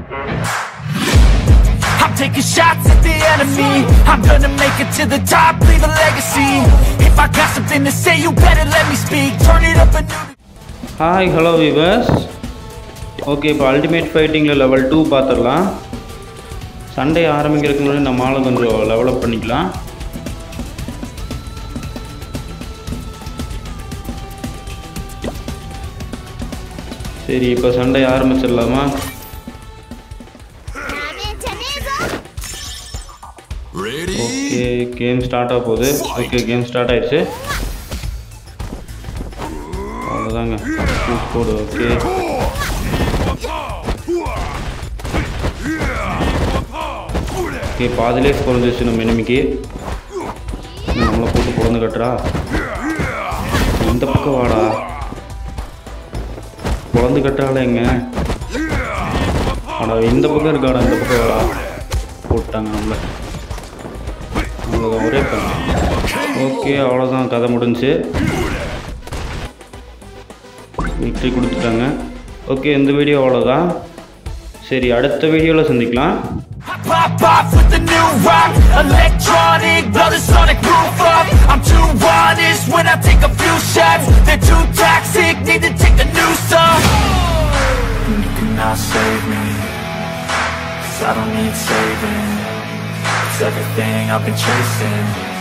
I'm taking shots at the enemy I'm gonna make it to the top, leave a legacy If I got something to say, you better let me speak Turn it up a new hi hello viewers okay இப்போ ultimate ஃபைட்டிங்கில் level two பார்த்துடலாம் சண்டே ஆரம்பிக்கிறதுக்கு முன்னாடி நம்ம ஆளை கொஞ்சம் level up பண்ணிக்கலாம் சரி இப்போ சண்டே ஆரம்பிச்சிடலாமா ஓகே கேம் ஸ்டார்ட் ஆக போகுது ஓகே கேம் ஸ்டார்ட் ஆயிடுச்சு அவ்வளோதாங்க போடு ஓகே ஓகே பாதிலே குறைஞ்சிச்சு நம்ம எனிமிக்கு நம்மளை போட்டு குழந்து கட்டுறா இந்த பக்கம் வாடா குழந்து கட்டுறாளே எங்க ஆடா இந்த பக்கம் இருக்காடா இந்த பக்கம் வாடா போட்டாங்க நம்மளை அவ்வளோதான் ஒரே பண்ண ஓகே அவ்வளோதான் கதை முடிஞ்சுச்சு விக்ட்ரி கொடுத்துட்டாங்க ஓகே இந்த வீடியோ அவ்வளோதான் சரி அடுத்த வீடியோவில் சந்திக்கலாம் I pop off with the new rock Electronic, blow the sonic roof up I'm too honest when I take a few shots They're too toxic, need to take a new song You cannot save me Cause I don't need saving It's everything I've been chasing